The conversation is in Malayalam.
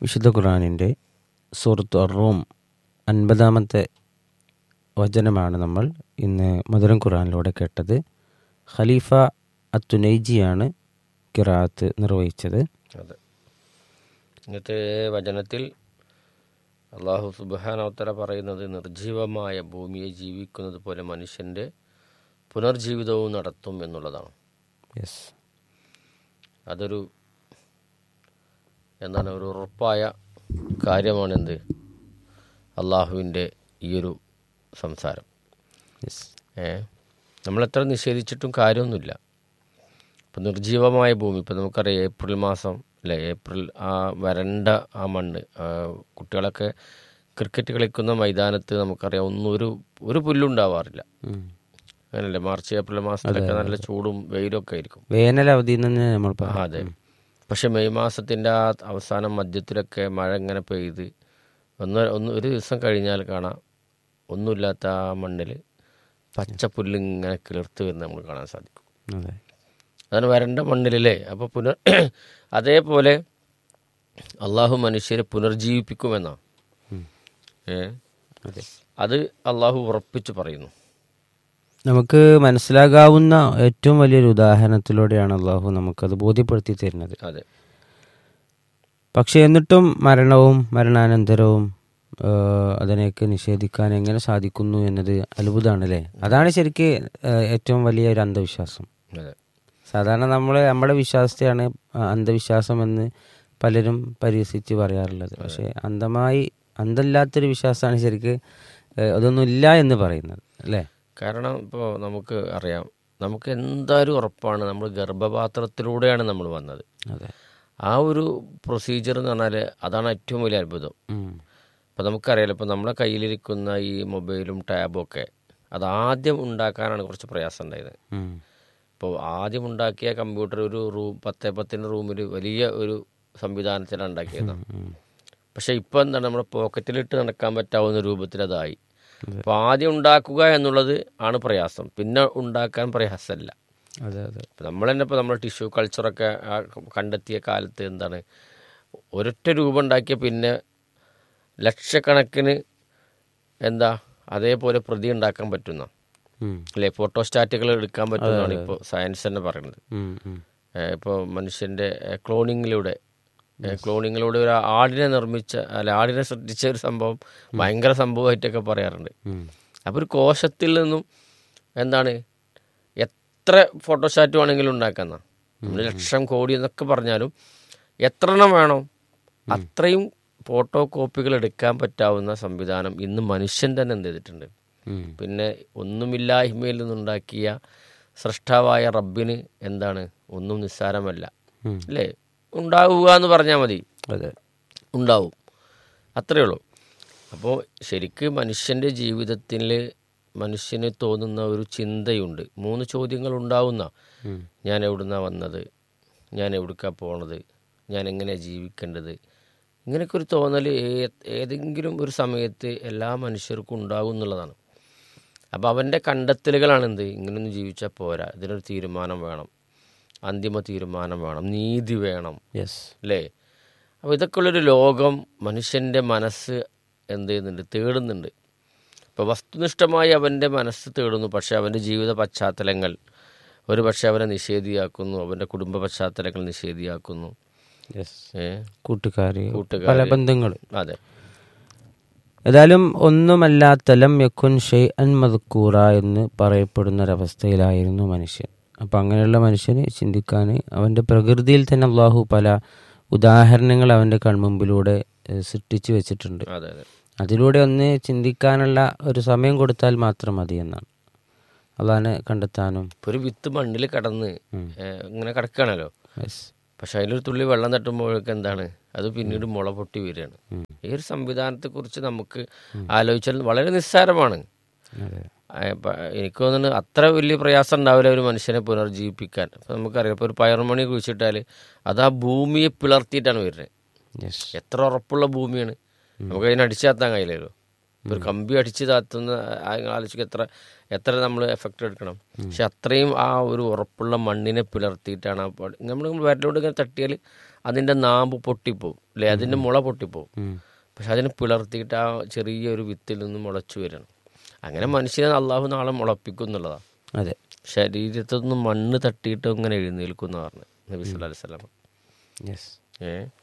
വിശുദ്ധ ഖുർആാനിൻ്റെ സൂറത്ത് റൂം അൻപതാമത്തെ വചനമാണ് നമ്മൾ ഇന്ന് മധുരം ഖുർആാനിലൂടെ കേട്ടത് ഖലീഫ അത്തുനൈജിയാണ് കിറാത്ത് നിർവഹിച്ചത് അതെ ഇന്നത്തെ വചനത്തിൽ അള്ളാഹു സുബാനോത്തര പറയുന്നത് നിർജീവമായ ഭൂമിയെ ജീവിക്കുന്നത് പോലെ മനുഷ്യൻ്റെ പുനർജീവിതവും നടത്തും എന്നുള്ളതാണ് യെസ് അതൊരു എന്താണ് ഒരു ഉറപ്പായ കാര്യമാണെന്ത് അള്ളാഹുവിൻ്റെ ഈയൊരു സംസാരം യെസ് ഏ നമ്മളെത്ര നിഷേധിച്ചിട്ടും കാര്യമൊന്നുമില്ല ഇപ്പം നിർജീവമായ ഭൂമി ഇപ്പം നമുക്കറിയാം ഏപ്രിൽ മാസം അല്ലേ ഏപ്രിൽ ആ വരണ്ട ആ മണ്ണ് ആ കുട്ടികളൊക്കെ ക്രിക്കറ്റ് കളിക്കുന്ന മൈതാനത്ത് നമുക്കറിയാം ഒന്നും ഒരു ഒരു പുല്ലുണ്ടാവാറില്ല അങ്ങനല്ലേ മാർച്ച് ഏപ്രിൽ മാസത്തിലൊക്കെ നല്ല ചൂടും വെയിലും ഒക്കെ ആയിരിക്കും വേനൽ അവധി തന്നെ നമ്മൾ ആ, പറഞ്ഞു അതെ പക്ഷെ മെയ് മാസത്തിൻ്റെ ആ അവസാനം മധ്യത്തിലൊക്കെ മഴ ഇങ്ങനെ പെയ്ത് ഒന്ന് ഒന്ന് ഒരു ദിവസം കഴിഞ്ഞാൽ കാണാം ഒന്നുമില്ലാത്ത ആ മണ്ണിൽ പച്ചപ്പുല്ല് ഇങ്ങനെ കിളിർത്ത് വരുന്നത് നമുക്ക് കാണാൻ സാധിക്കും അതെ അതാണ് വരണ്ട മണ്ണിലല്ലേ അപ്പോൾ പുനർ അതേപോലെ അള്ളാഹു മനുഷ്യരെ പുനർജീവിപ്പിക്കുമെന്നാ ഉം. ഏ അതെ അത് അള്ളാഹു ഉറപ്പിച്ച് പറയുന്നു നമുക്ക് മനസ്സിലാകാവുന്ന ഏറ്റവും വലിയൊരു ഉദാഹരണത്തിലൂടെയാണ് അള്ളാഹു നമുക്കത് ബോധ്യപ്പെടുത്തി തരുന്നത് അതെ പക്ഷെ എന്നിട്ടും മരണവും മരണാനന്തരവും ആ, അതിനെയൊക്കെ നിഷേധിക്കാൻ എങ്ങനെ സാധിക്കുന്നു എന്നത് അത്ഭുതമാണ് അല്ലേ അതാണ് ശരിക്ക് ആ, ഏറ്റവും വലിയ ഒരു അന്ധവിശ്വാസം അതെ സാധാരണ നമ്മൾ നമ്മുടെ വിശ്വാസത്തെയാണ് ആ, അന്ധവിശ്വാസം എന്ന് പലരും പരിഹസിച്ച് പറയാറുള്ളത് പക്ഷെ അന്ധമായി അന്ധമില്ലാത്തൊരു വിശ്വാസമാണ് ശരിക്ക് ആ, അതൊന്നും ഇല്ല എന്ന് പറയുന്നത് അല്ലേ കാരണം ഇപ്പോൾ നമുക്ക് അറിയാം നമുക്ക് എന്തായാലും ഉറപ്പാണ് നമ്മൾ ഗർഭപാത്രത്തിലൂടെയാണ് നമ്മൾ വന്നത് അതെ ആ ഒരു പ്രൊസീജിയർ എന്ന് പറഞ്ഞാൽ അതാണ് ഏറ്റവും വലിയ അത്ഭുതം ഉം. ഇപ്പോൾ നമുക്കറിയാലോ ഇപ്പോൾ നമ്മളെ കയ്യിലിരിക്കുന്ന ഈ മൊബൈലും ടാബും ഒക്കെ അത് ആദ്യം ഉണ്ടാക്കാനാണ് കുറച്ച് പ്രയാസം ഉണ്ടായത് ഉം. ഇപ്പോൾ ആദ്യം ഉണ്ടാക്കിയ കമ്പ്യൂട്ടർ ഒരു റൂം പത്തേ പത്തിൻ്റെ റൂമിൽ വലിയ ഒരു സംവിധാനത്തിലാണ് ഉണ്ടാക്കിയത് ഉം. പക്ഷേ ഇപ്പോൾ എന്താണ് നമ്മുടെ പോക്കറ്റിലിട്ട് നടക്കാൻ പറ്റാവുന്ന രൂപത്തിൽ അതായി അപ്പോൾ ആദ്യം ഉണ്ടാക്കുക എന്നുള്ളത് ആണ് പ്രയാസം പിന്നെ ഉണ്ടാക്കാൻ പ്രയാസമല്ല അതെ അതെ ഇപ്പം നമ്മൾ തന്നെ ഇപ്പോൾ നമ്മൾ ടിഷ്യൂ കൾച്ചറൊക്കെ ആ കണ്ടെത്തിയ കാലത്ത് എന്താണ് ഒരൊറ്റ രൂപം ഉണ്ടാക്കിയ പിന്നെ ലക്ഷക്കണക്കിന് എന്താ അതേപോലെ പ്രതി ഉണ്ടാക്കാൻ പറ്റുന്ന ഉം. അല്ലേ ഫോട്ടോസ്റ്റാറ്റുകൾ എടുക്കാൻ പറ്റുന്നതാണ് ഇപ്പോൾ സയൻസ് തന്നെ പറയുന്നത് ഉം. ഉം. ഇപ്പോൾ മനുഷ്യൻ്റെ ക്ലോണിങ്ങിലൂടെ ക്ലോണിങ്ങിലൂടെ ഒരു ആടിനെ നിർമ്മിച്ച അല്ല ആടിനെ സൃഷ്ടിച്ച ഒരു സംഭവം ഭയങ്കര സംഭവമായിട്ടൊക്കെ പറയാറുണ്ട് ഉം. അപ്പോൾ ഒരു കോശത്തിൽ നിന്നും എന്താണ് എത്ര ഫോട്ടോസ്റ്റാറ്റ് വേണമെങ്കിലും ഉണ്ടാക്കുന്ന നമ്മൾ ലക്ഷം കോടി എന്നൊക്കെ പറഞ്ഞാലും എത്ര എണ്ണം വേണം അത്രയും ഫോട്ടോ കോപ്പികൾ എടുക്കാൻ പറ്റാവുന്ന സംവിധാനം ഇന്ന് മനുഷ്യൻ തന്നെ എന്ത് ചെയ്തിട്ടുണ്ട് ഉം. പിന്നെ ഒന്നുമില്ലായ്മയിൽ നിന്നുണ്ടാക്കിയ സൃഷ്ടാവായ റബ്ബിന് എന്താണ് ഒന്നും നിസ്സാരമല്ല ഉം. അല്ലേ ഉണ്ടാവുക എന്ന് പറഞ്ഞാൽ മതി അതെ ഉണ്ടാവും അത്രയേ ഉള്ളൂ അപ്പോൾ ശരിക്ക് മനുഷ്യൻ്റെ ജീവിതത്തിൽ മനുഷ്യന് തോന്നുന്ന ഒരു ചിന്തയുണ്ട് മൂന്ന് ചോദ്യങ്ങൾ ഉണ്ടാവുന്ന ഉം. ഞാൻ എവിടുന്നാണ് വന്നത് ഞാൻ എവിടേക്കാണ് പോണത് ഞാൻ എങ്ങനെയാണ് ജീവിക്കേണ്ടത് ഇങ്ങനെയൊക്കെ ഒരു തോന്നൽ ഏ- ഏതെങ്കിലും ഒരു സമയത്ത് എല്ലാ മനുഷ്യർക്കും ഉണ്ടാകും എന്നുള്ളതാണ് അപ്പോൾ അവൻ്റെ കണ്ടെത്തലുകളാണ് എന്ത് ഇങ്ങനെയൊന്നും ജീവിച്ചാൽ പോരാ ഇതിനൊരു തീരുമാനം വേണം അന്തിമ തീരുമാനം വേണം നീതി വേണം യെസ് അല്ലേ അപ്പോൾ ഇതൊക്കെ ഉള്ളൊരു ലോകം മനുഷ്യൻ്റെ മനസ്സ് എന്ത് ചെയ്യുന്നുണ്ട് തേടുന്നുണ്ട് ഇപ്പോൾ വസ്തുനിഷ്ഠമായി അവൻ്റെ മനസ്സ് തേടുന്നു പക്ഷേ അവൻ്റെ ജീവിത പശ്ചാത്തലങ്ങൾ ഒരു പക്ഷേ അവനെ നിഷേധിയാക്കുന്നു അവൻ്റെ കുടുംബ പശ്ചാത്തലങ്ങൾ നിഷേധിയാക്കുന്നു യെസ് ഏ കൂട്ടുകാർ കൂട്ടുകാര്. പല ബന്ധങ്ങൾ അതെ ഏതായാലും ഒന്നുമല്ലാത്തലം യക്കുൻ ഷെയ് അൻ മദ്ക്കൂറ എന്ന് പറയപ്പെടുന്ന ഒരവസ്ഥയിലായിരുന്നു മനുഷ്യൻ അപ്പം അങ്ങനെയുള്ള മനുഷ്യന് ചിന്തിക്കാൻ അവൻ്റെ പ്രകൃതിയിൽ തന്നെ അള്ളാഹു പല ഉദാഹരണങ്ങൾ അവൻ്റെ കൺമുമ്പിലൂടെ ഏഹ്, സൃഷ്ടിച്ചു വെച്ചിട്ടുണ്ട് അതെ അതെ അതിലൂടെ ഒന്ന് ചിന്തിക്കാനുള്ള ഒരു സമയം കൊടുത്താൽ മാത്രം മതി എന്നാണ് അള്ളാഹിനെ കണ്ടെത്താനും ഇപ്പോൾ ഒരു വിത്ത് മണ്ണിൽ കടന്ന് ഏ, ഇങ്ങനെ കിടക്കുകയാണല്ലോ യെസ് പക്ഷെ അതിലൊരു തുള്ളി വെള്ളം തട്ടുമ്പോഴൊക്കെ എന്താണ് അത് പിന്നീട് മുള പൊട്ടി വരികയാണ് ഉം. ഈ ഒരു സംവിധാനത്തെക്കുറിച്ച് നമുക്ക് ആലോചിച്ചാൽ വളരെ നിസ്സാരമാണ് അതെ ആ, പ- എനിക്ക് തോന്നുന്നു അത്ര വലിയ പ്രയാസം ഉണ്ടാവില്ല ഒരു മനുഷ്യനെ പുനർജീവിപ്പിക്കാൻ അപ്പം നമുക്കറിയാം ഇപ്പോൾ ഒരു പയറുമണി കുഴിച്ചിട്ടാൽ അത് ആ ഭൂമിയെ പിളർത്തിയിട്ടാണ് വരുന്നത് യെസ് എത്ര ഉറപ്പുള്ള ഭൂമിയാണ് നമുക്ക് അതിനെ അടിച്ചാത്താൻ കഴിയില്ലല്ലോ ഇപ്പോൾ ഒരു കമ്പി അടിച്ച് താത്തുന്ന ആലോചിക്കുക എത്ര എത്ര നമ്മൾ എഫക്റ്റ് എടുക്കണം പക്ഷെ അത്രയും ആ ഒരു ഉറപ്പുള്ള മണ്ണിനെ പിളർത്തിയിട്ടാണ് ആ പ- നമ്മൾ വരലോട് ഇങ്ങനെ തട്ടിയാൽ അതിൻ്റെ നാമ്പ് പൊട്ടിപ്പോവും അല്ലെ അതിൻ്റെ മുള പൊട്ടിപ്പോവും ഉം. പക്ഷെ അതിനെ പിളർത്തിയിട്ട് ആ ചെറിയൊരു വിത്തിൽ നിന്ന് മുളച്ചു വരണം അങ്ങനെ മനുഷ്യനെ അള്ളാഹു നാളെ മുളപ്പിക്കും എന്നുള്ളതാണ് അതെ ശരീരത്തിൽ നിന്ന് മണ്ണ് തട്ടിയിട്ട് ഇങ്ങനെ എഴുന്നേൽക്കും എന്ന് പറഞ്ഞു നബി സല്ലല്ലാഹു അലൈഹി വസല്ലം യെസ് ഏ